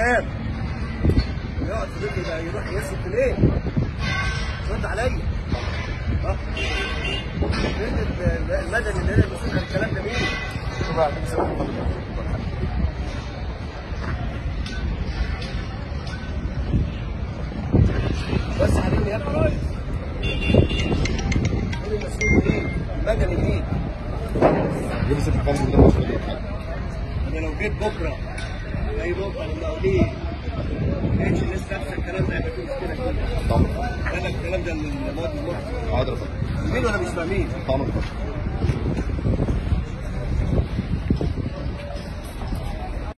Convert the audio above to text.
كام؟ يقعد في بيته ده يروح يصرف ليه؟ رد عليا ها؟ فين ال- المدني اللي انا مسؤول عن الكلام ده مين؟ شوف بقى عندك سبب طبيعي. بس حبيبي يا ابني مين المسؤول مين؟ المدني مين؟ جيب ست حكام من غير مسؤولية حاجة. انا لو جيت بكره اي بكره لما اقوليه ما لقيتش الناس نفس الكلام ده هيبقى فيه مشكله كبيره طبعا انا الكلام ده من المواد المخ حاضر يا فندم مين ولا مش فاهمين؟ طبعا يا فندم